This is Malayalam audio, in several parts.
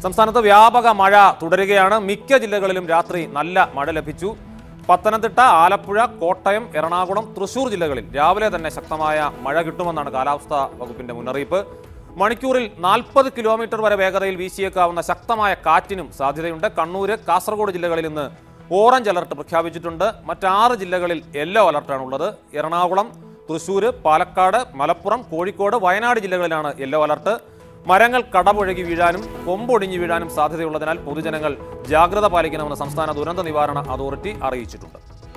സംസ്ഥാനത്ത് വ്യാപക മഴ തുടരുകയാണ് മിക്ക ജില്ലകളിലും രാത്രി നല്ല മഴ ലഭിച്ചു പത്തനംതിട്ട ആലപ്പുഴ കോട്ടയം എറണാകുളം തൃശൂർ ജില്ലകളിൽ രാവിലെ തന്നെ ശക്തമായ മഴ കിട്ടുമെന്നാണ് കാലാവസ്ഥാ വകുപ്പിന്റെ മുന്നറിയിപ്പ് മണിക്കൂറിൽ നാൽപ്പത് കിലോമീറ്റർ വരെ വേഗതയിൽ വീശിയേക്കാവുന്ന ശക്തമായ കാറ്റിനും സാധ്യതയുണ്ട് കണ്ണൂര് കാസർഗോഡ് ജില്ലകളിൽ ഇന്ന് ഓറഞ്ച് അലർട്ട് പ്രഖ്യാപിച്ചിട്ടുണ്ട് മറ്റാറ് ജില്ലകളിൽ യെല്ലോ അലർട്ടാണുള്ളത് എറണാകുളം തൃശൂർ പാലക്കാട് മലപ്പുറം കോഴിക്കോട് വയനാട് ജില്ലകളിലാണ് യെല്ലോ അലർട്ട് മരങ്ങൾ കടപുഴകി വീഴാനും കൊമ്പൊടിഞ്ഞു വീഴാനും സാധ്യതയുള്ളതിനാൽ പൊതുജനങ്ങൾ ജാഗ്രത പാലിക്കണമെന്ന് സംസ്ഥാന ദുരന്ത നിവാരണ അതോറിറ്റി അറിയിച്ചിട്ടുണ്ട്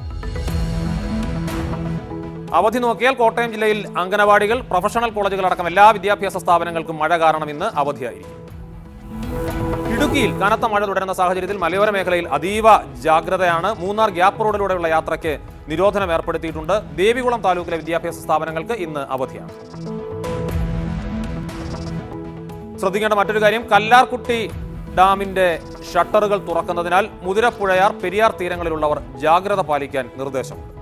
അവധി നോക്കിയാൽ കോട്ടയം ജില്ലയിൽ അംഗനവാടികൾ പ്രൊഫഷണൽ കോളേജുകൾ അടക്കം എല്ലാ വിദ്യാഭ്യാസ സ്ഥാപനങ്ങൾക്കും മഴ കാരണം ഇന്ന് അവധിയായിരിക്കും ഇടുക്കിയിൽ കനത്ത മഴ തുടരുന്ന സാഹചര്യത്തിൽ മലയോര മേഖലയിൽ അതീവ ജാഗ്രതയാണ് മൂന്നാർ ഗ്യാപ്പ് റോഡിലൂടെയുള്ള യാത്രയ്ക്ക് നിരോധനം ഏർപ്പെടുത്തിയിട്ടുണ്ട് ദേവികുളം താലൂക്കിലെ വിദ്യാഭ്യാസ സ്ഥാപനങ്ങൾക്ക് ഇന്ന് അവധിയാണ് ശ്രദ്ധിക്കേണ്ട മറ്റൊരു കാര്യം കല്ലാർകുട്ടി ഡാമിന്റെ ഷട്ടറുകൾ തുറക്കുന്നതിനാൽ മുതിരപ്പുഴയാർ പെരിയാർ തീരങ്ങളിലുള്ളവർ ജാഗ്രത പാലിക്കാൻ നിർദ്ദേശമുണ്ട്